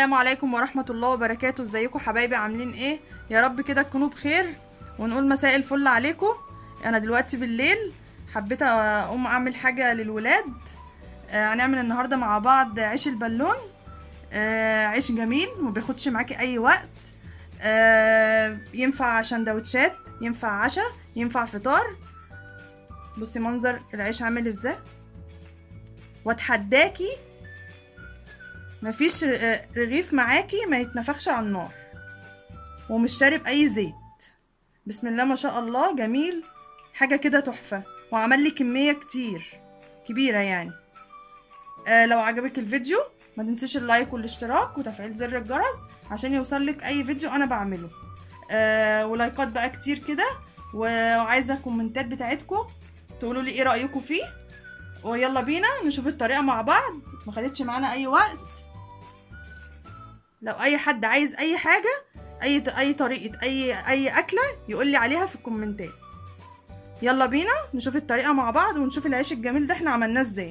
السلام عليكم ورحمة الله وبركاته ازيكم حبايبي عاملين ايه يا رب كده تكونوا بخير ونقول مساء الفل عليكم انا دلوقتي بالليل حبيت اقوم اعمل حاجة للولاد آه، هنعمل النهاردة مع بعض عيش البالون آه، عيش جميل ومبياخدش معاكي اي وقت آه، ينفع سندوتشات ينفع عشاء ينفع فطار بصي منظر العيش عامل ازاي واتحداكي مفيش ر- رغيف معاكي ما يتنفخش على النار ومش شارب اي زيت بسم الله ما شاء الله جميل حاجه كده تحفه وعمل لي كميه كتير كبيره يعني آه لو عجبك الفيديو ما تنسيش اللايك والاشتراك وتفعيل زر الجرس عشان يوصلك اي فيديو انا بعمله آه ولايكات بقى كتير كده وعايزه الكومنتات بتاعتكم تقولوا لي ايه رايكم فيه ويلا بينا نشوف الطريقه مع بعض ما خدتش معانا اي وقت لو اي حد عايز اي حاجه اي اي طريقه اي اي اكله يقول لي عليها في الكومنتات يلا بينا نشوف الطريقه مع بعض ونشوف العيش الجميل ده احنا عملناه ازاي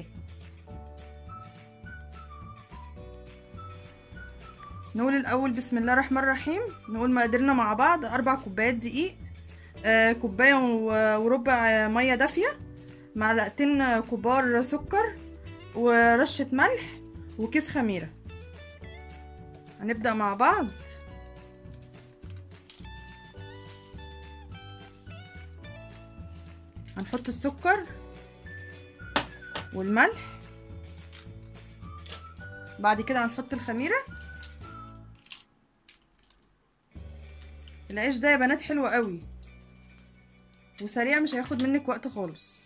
نقول الاول بسم الله الرحمن الرحيم نقول مقاديرنا مع بعض اربع كوبايات دقيق آه كوبايه و- وربع ميه دافيه معلقتين كبار سكر ورشه ملح وكيس خميره هنبدأ مع بعض هنحط السكر والملح بعد كده هنحط الخميرة العيش ده يا بنات حلو قوي وسريع مش هياخد منك وقت خالص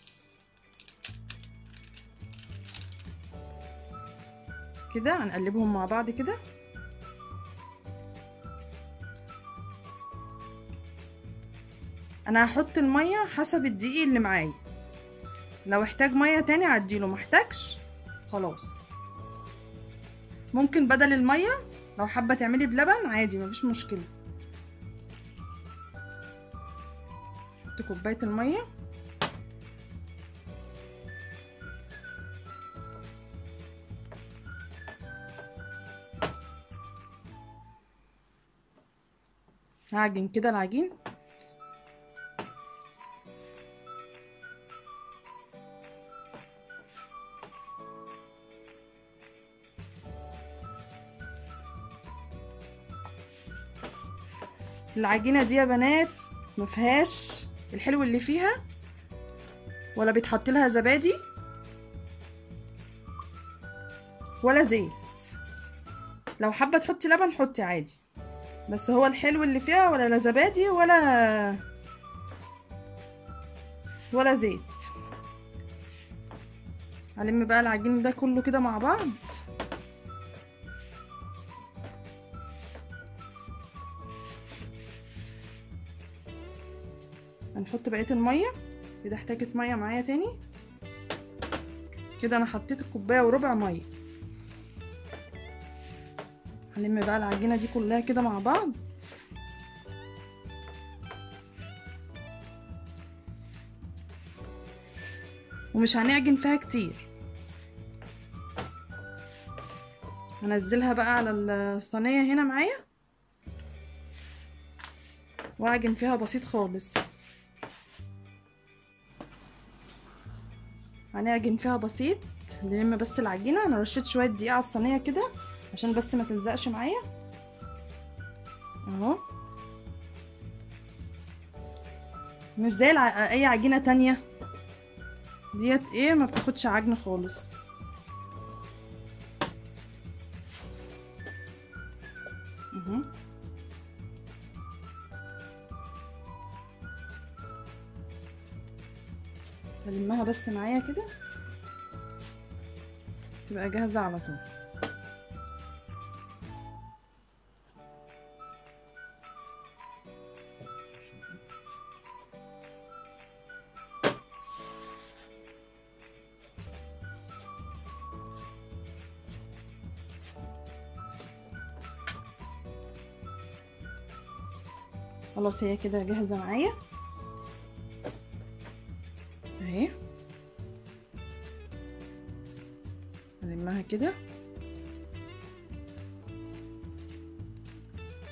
كده هنقلبهم مع بعض كده انا هحط الميه حسب الدقيق اللي معايا لو احتاج ميه تاني عديله محتاجش خلاص ممكن بدل الميه لو حابه تعملي بلبن عادي مفيش مشكله حط كوبايه الميه هعجن كده العجين العجينه دي يا بنات مفيهاش الحلو اللي فيها ولا بيتحط لها زبادي ولا زيت لو حابه تحطي لبن حطي عادي بس هو الحلو اللي فيها ولا لا زبادي ولا ولا زيت هلم بقى العجين ده كله كده مع بعض هنحط بقيه الميه كده احتاجت ميه معايا تاني كده انا حطيت الكوبايه وربع ميه هلم بقى العجينه دي كلها كده مع بعض ومش هنعجن فيها كتير هنزلها بقى على الصينيه هنا معايا واعجن فيها بسيط خالص هنعجن فيها بسيط نلم بس العجينه انا رشيت شويه دقيق على الصينيه كده عشان بس ما تلزقش معايا اهو مش زي الع... اي عجينه تانية ديت ايه ما بتاخدش عجن خالص اهو بلمها بس معايا كده تبقى جاهزة على طول خلاص هي كده جاهزة معايا اهي هلمها كده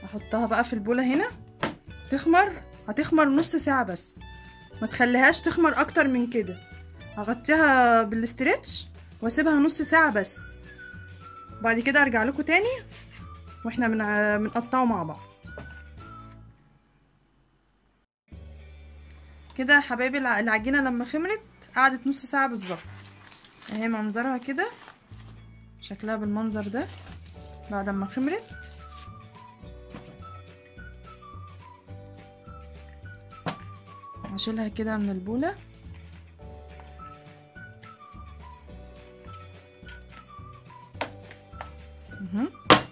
هحطها بقى في البولة هنا تخمر هتخمر نص ساعة بس ما تخليهاش تخمر اكتر من كده هغطيها بالاسترتش واسيبها نص ساعة بس بعد كده ارجع لكم تاني واحنا بنع- بنقطعه مع بعض كده يا حبايبي الع- العجينة لما خمرت قعدت نص ساعة بالظبط اهي منظرها كده شكلها بالمنظر ده بعد ما خمرت هشيلها كده من البولة مهم.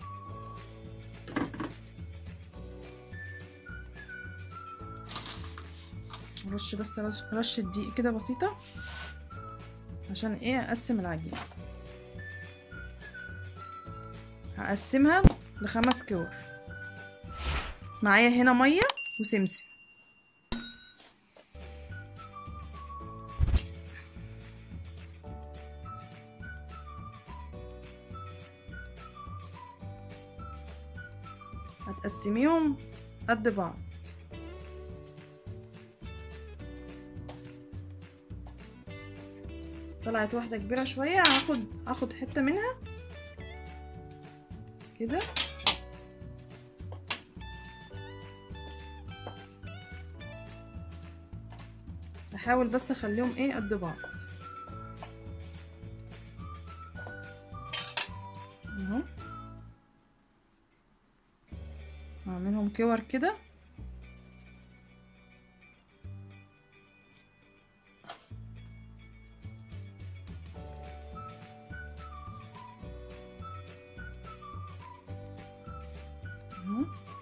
رش بس رش- رشة دقيق كده بسيطة عشان ايه اقسم العجينة هقسمها لخمس كور معايا هنا مية وسمسم هتقسميهم قد بعض طلعت واحدة كبيرة شوية هاخد هاخد حتة منها كده احاول بس اخليهم ايه قد بعض اهو اعملهم كور كده اهو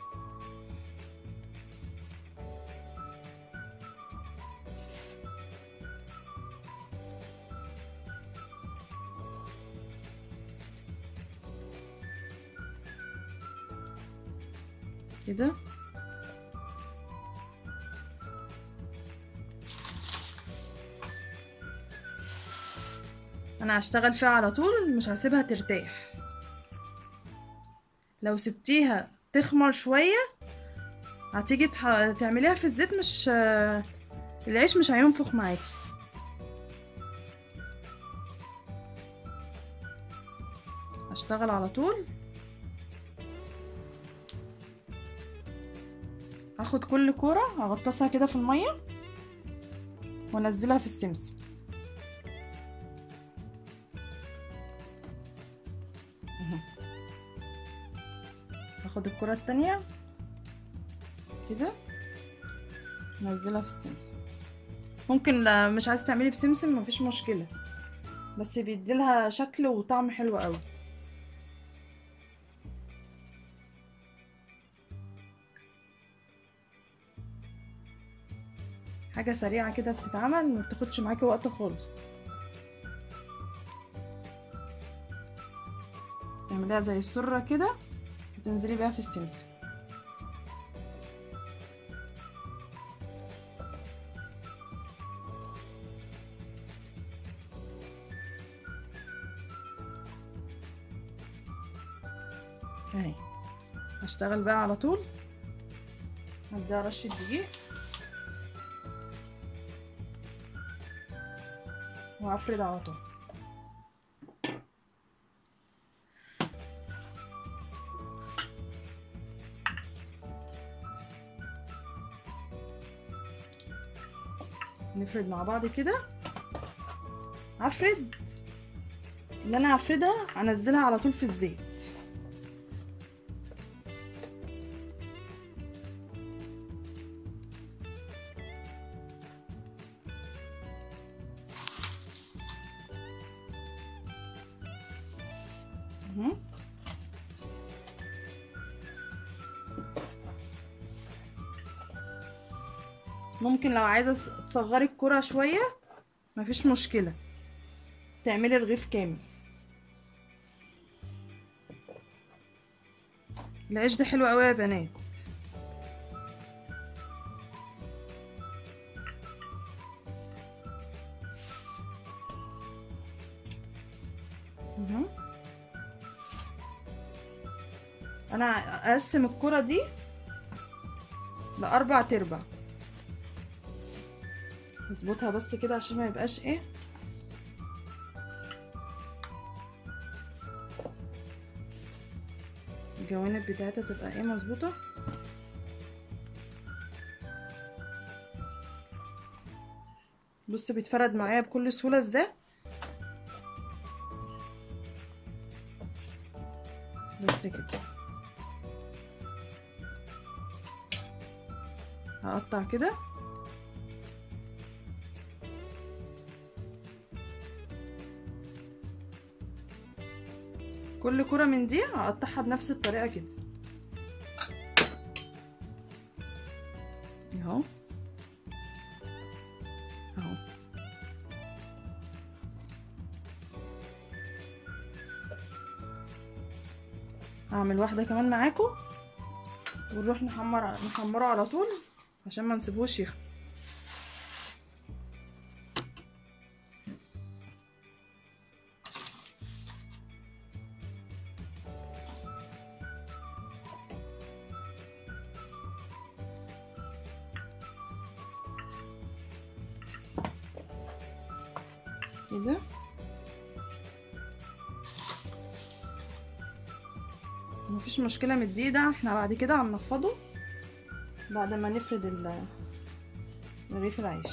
كده انا هشتغل فيها على طول مش هسيبها ترتاح لو سبتيها تخمر شوية هتيجي تح... تعمليها في الزيت مش العيش مش هينفخ معاكي هشتغل على طول هاخد كل كورة هغطسها كده في المية وانزلها في السمسم اهو. هاخد الكرة التانية كده انزلها في السمسم ممكن لا مش عايزة تعملي بسمسم مفيش مشكلة بس بيديلها شكل وطعم حلو قوي حاجة سريعة كده بتتعمل ما بتاخدش معاكي وقت خالص تعمليها زي السرة كده وتنزلي بيها في السمسم اهي هشتغل بقى على طول هديها رشة دقيق وهفرد على طول نفرد مع بعض كده هفرد اللي انا هفردها هنزلها على طول في الزيت اهو. ممكن لو عايزه تصغري الكرة شويه مفيش مشكله تعملي رغيف كامل العيش ده حلو قوي يا بنات اهو انا اقسم الكرة دي لاربع تربع نظبطها بس كده عشان ما يبقاش ايه الجوانب بتاعتها تبقى ايه مظبوطه بص بيتفرد معايا بكل سهوله ازاي بس كده هقطع كده كل كرة من دي هقطعها بنفس الطريقة كده اهو اهو هعمل واحدة كمان معاكم ونروح نحمر نحمره على طول عشان ما نسيبوش يخمر كده مفيش مشكلة من الدقيق ده احنا بعد كده هننفضه بعد ما نفرد ال- رغيف العيش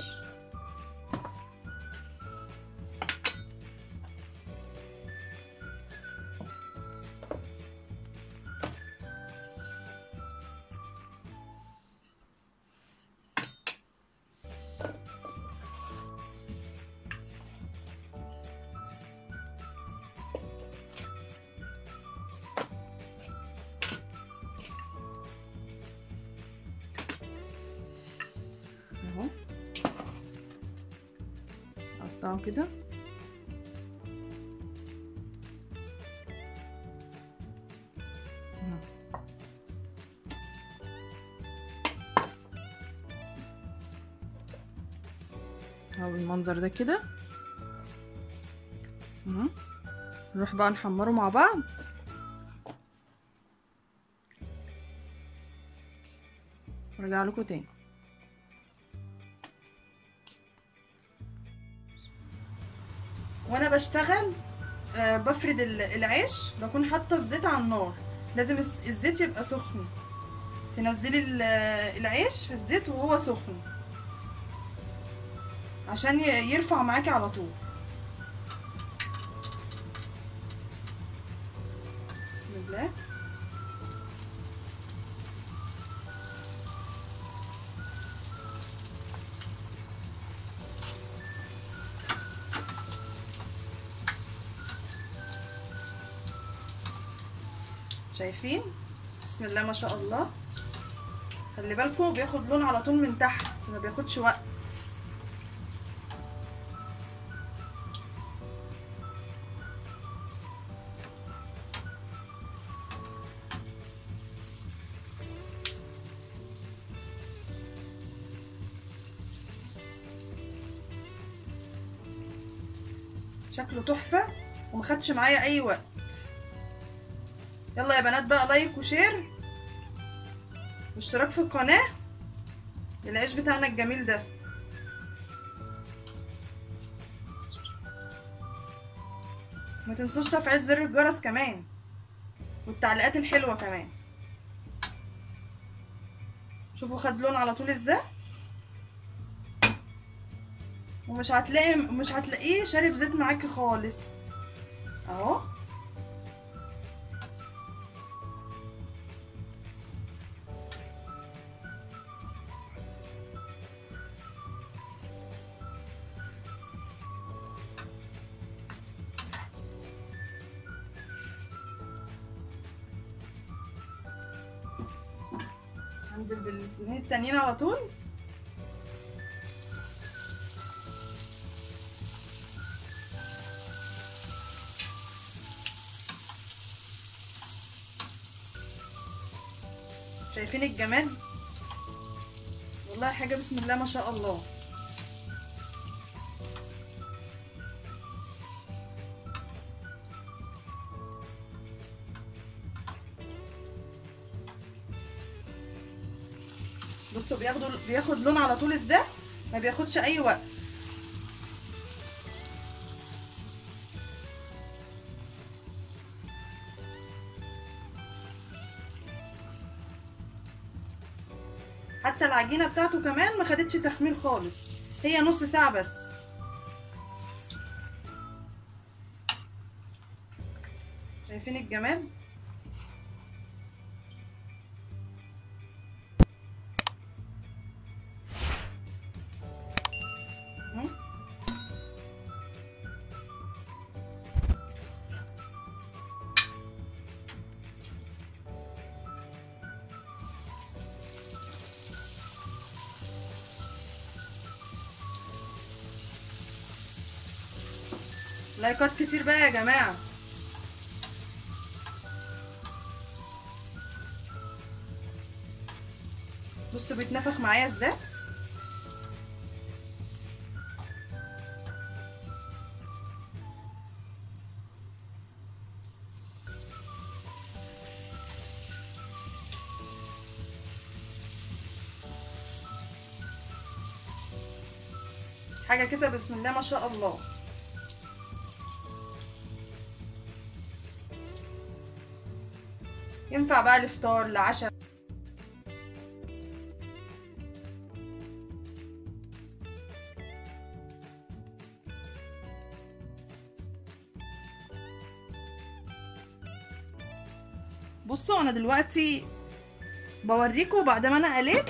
اهو اقطعه كده اهو. اهو بالمنظر ده كده اهو نروح بقى نحمره مع بعض ارجع لكم تاني وانا بشتغل آه، بفرد ال- العيش بكون حاطه الزيت على النار لازم الس- الزيت يبقى سخن تنزلي ال- العيش في الزيت وهو سخن عشان ي- يرفع معاكي على طول بسم الله شايفين بسم الله ما شاء الله خلي بالكم بياخد لون على طول من تحت ما بياخدش وقت شكله تحفه وما خدش معايا اي وقت يلا يا بنات بقى لايك وشير واشتراك في القناة للعيش بتاعنا الجميل ده ما تنسوش تفعيل زر الجرس كمان والتعليقات الحلوة كمان شوفوا خد لون على طول ازاي ومش هتلاقي مش هتلاقيه شارب زيت معاكي خالص اهو هنزل بالاتنين التانيين على طول شايفين الجمال والله حاجة بسم الله ما شاء الله بصوا بياخدوا بياخد لون على طول ازاي ما بياخدش اي وقت حتى العجينه بتاعته كمان ما خدتش تخمير خالص هي نص ساعه بس شايفين الجمال اهو. لايكات كتير بقى يا جماعه بص بيتنفخ معايا ازاي حاجه كده بسم الله ما شاء الله ينفع بقى لفطار لعشاء بصوا انا دلوقتي بوريكم بعد ما انا قليت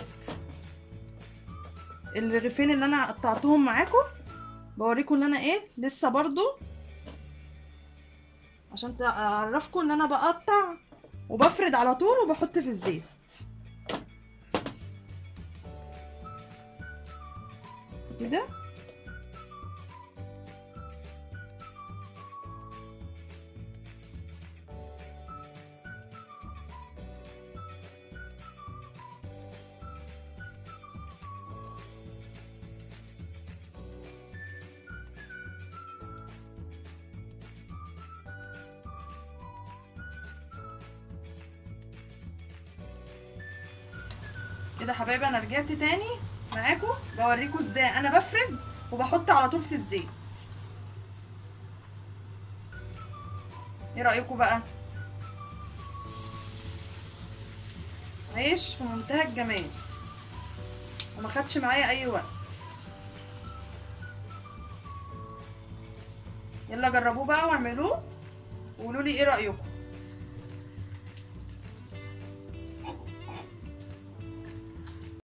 الرغيفين اللي انا قطعتهم معاكم بوريكم ان انا ايه لسه برضو عشان اعرفكم ان انا بقطع وبفرد على طول وبحط في الزيت كده كده حبايبي انا رجعت تاني معاكم بوريكم ازاي انا بفرد وبحط على طول في الزيت ايه رايكم بقى عيش في منتهى الجمال وما خدش معايا اي وقت يلا جربوه بقى واعملوه وقولوا لي ايه رايكم